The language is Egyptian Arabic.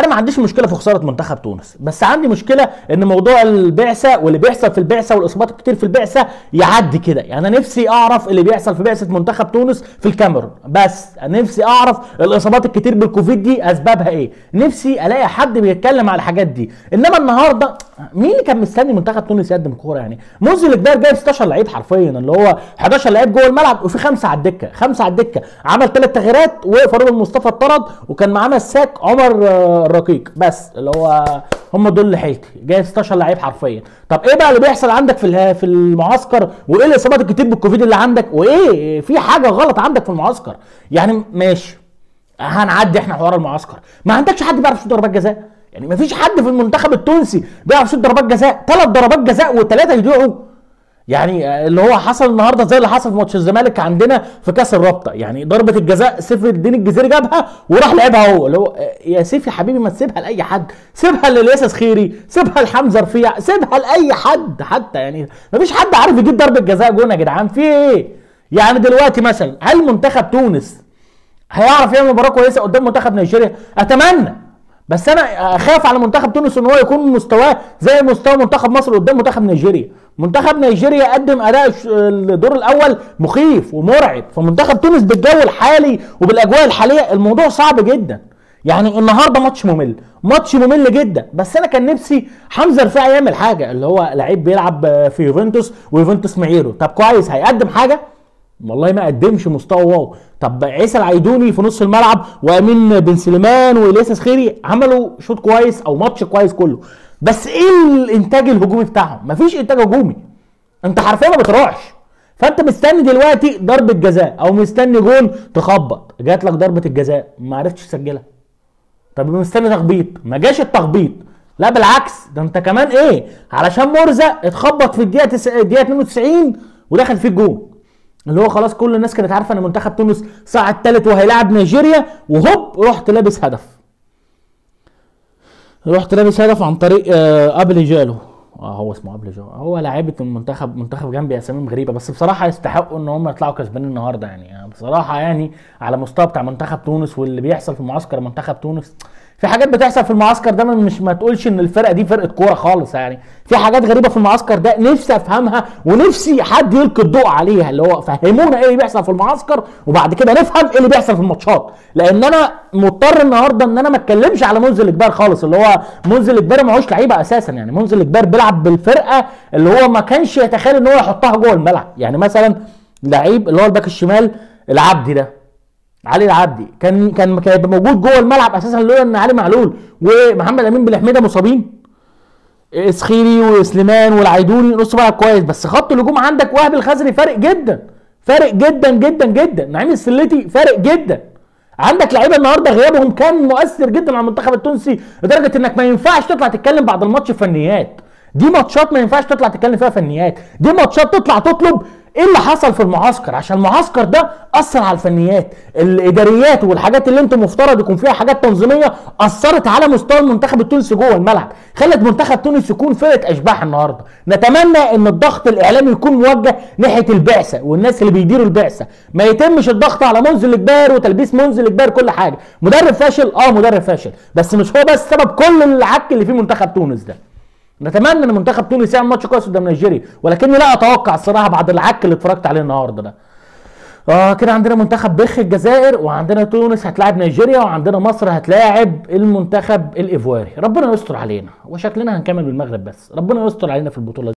ما عنديش مشكله في خساره منتخب تونس بس عندي مشكله ان موضوع البعثه واللي بيحصل في البعثه والاصابات الكتير في البعثه يعدي كده يعني انا نفسي اعرف اللي بيحصل في بعثه منتخب تونس في الكاميرون بس أنا نفسي اعرف الاصابات الكتير بالكوفيد دي اسبابها ايه نفسي الاقي حد بيتكلم على الحاجات دي انما النهارده مين اللي كان مستني منتخب تونس يقدم كوره يعني منزل الكبير جايب 16 لعيب حرفيا اللي هو 11 لعيب جوه الملعب وفي خمسه على الدكه خمسه على الدكه عمل ثلاث تغييرات وفاروق المصطفى اتطرد وكان معاه مساك عمر آه، الرقيق بس اللي هو هم دول اللي حيلتي جايب 16 لعيب حرفيا طب ايه بقى اللي بيحصل عندك في اله- في المعسكر وايه الاصابات الكتير بالكوفيد اللي عندك وايه في حاجه غلط عندك في المعسكر يعني ماشي هنعدي احنا حوار المعسكر ما عندكش حد بيعرف يشوط ضربات جزاء يعني ما فيش حد في المنتخب التونسي بيعرف يشوط ضربات جزاء ثلاث ضربات جزاء وثلاثه يضيعوا يعني اللي هو حصل النهارده زي اللي حصل في ماتش الزمالك عندنا في كاس الرابطه يعني ضربه الجزاء سيف الدين الجزيري جابها وراح لعبها هو اللي هو يا سيف يا حبيبي ما تسيبها لاي حد سيبها للياس خيري سيبها لحمزه رفيع سيبها لاي حد حتى يعني ما فيش حد عارف يجيب ضربه جزاء جون يا جدعان في ايه يعني دلوقتي مثلا هل منتخب تونس هيعرف يعمل مباراه كويسه قدام منتخب نيجيريا اتمنى بس انا اخاف على منتخب تونس ان هو يكون مستواه زي مستوى منتخب مصر قدام منتخب نيجيريا منتخب نيجيريا قدم اداء ش- الدور الاول مخيف ومرعب فمنتخب تونس بالجو الحالي وبالاجواء الحاليه الموضوع صعب جدا يعني النهارده ماتش ممل ماتش ممل جدا بس انا كان نفسي حمزه رفاعي يعمل حاجه اللي هو لعيب بيلعب في يوفنتوس ويوفنتوس معيره طب كويس هيقدم حاجه والله ما قدمش مستوى واو طب عيسى العيدوني في نص الملعب وامين بن سليمان والياس خيري عملوا شوط كويس او ماتش كويس كله بس ايه الانتاج الهجومي بتاعهم مفيش انتاج هجومي انت حرفيا ما بتراعش فانت مستني دلوقتي ضربه جزاء او مستني جون تخبط جات لك ضربه الجزاء ما عرفتش تسجلها طب مستني تخبيط ما جاش التخبيط لا بالعكس ده انت كمان ايه علشان مرزق اتخبط في الدقيقه تس... الدقيقه 92 ودخل فيه الجون اللي هو خلاص كل الناس كانت عارفه ان منتخب تونس صعد ثالث وهيلاعب نيجيريا وهوب رحت لابس هدف رحت لابس هدف عن طريق آه ابل جالو اه هو اسمه ابل جالو هو لعيبه المنتخب منتخب جنبي اساميهم غريبه بس بصراحه يستحقوا ان هم يطلعوا كسبانين النهارده يعني بصراحه يعني على مستوى بتاع منتخب تونس واللي بيحصل في معسكر منتخب تونس في حاجات بتحصل في المعسكر ده مش ما تقولش ان الفرقه دي فرقه كوره خالص يعني في حاجات غريبه في المعسكر ده نفسي افهمها ونفسي حد يلقي الضوء عليها اللي هو فهمونا ايه اللي بيحصل في المعسكر وبعد كده نفهم ايه اللي بيحصل في الماتشات لان انا مضطر النهارده ان انا ما اتكلمش على منزل الكبار خالص اللي هو منزل الكبار معهوش لعيبه اساسا يعني منزل الكبار بيلعب بالفرقه اللي هو ما كانش يتخيل ان هو يحطها جوه الملعب يعني مثلا لعيب اللي هو الباك الشمال العبدي ده علي العبدي كان كان كان هيبقى موجود جوه الملعب اساسا لولا ان علي معلول ومحمد امين بالحميده مصابين اسخيري وسليمان والعيدوني نص ملعب كويس بس خط الهجوم عندك وهب الخزري فارق جدا فارق جدا جدا جدا نعيم السلتي فارق جدا عندك لعيبه النهارده غيابهم كان مؤثر جدا على المنتخب التونسي لدرجه انك ما ينفعش تطلع تتكلم بعد الماتش فنيات دي ماتشات ما ينفعش تطلع تتكلم فيها فنيات دي ماتشات تطلع تطلب ايه اللي حصل في المعسكر عشان المعسكر ده اثر على الفنيات الاداريات والحاجات اللي انت مفترض يكون فيها حاجات تنظيميه اثرت على مستوى المنتخب التونسي جوه الملعب خلت منتخب تونس يكون فرقه اشباح النهارده نتمنى ان الضغط الاعلامي يكون موجه ناحيه البعثه والناس اللي بيديروا البعثه ما يتمش الضغط على منزل الكبار وتلبيس منزل الكبار كل حاجه مدرب فاشل اه مدرب فاشل بس مش هو بس سبب كل العك اللي فيه منتخب تونس ده نتمنى ان منتخب تونس يعمل ماتش كويس قدام نيجيريا ولكني لا اتوقع الصراحه بعد العك اللي اتفرجت عليه النهارده ده اه كده عندنا منتخب بخ الجزائر وعندنا تونس هتلاعب نيجيريا وعندنا مصر هتلاعب المنتخب الايفواري ربنا يستر علينا وشكلنا هنكمل بالمغرب بس ربنا يستر علينا في البطوله دي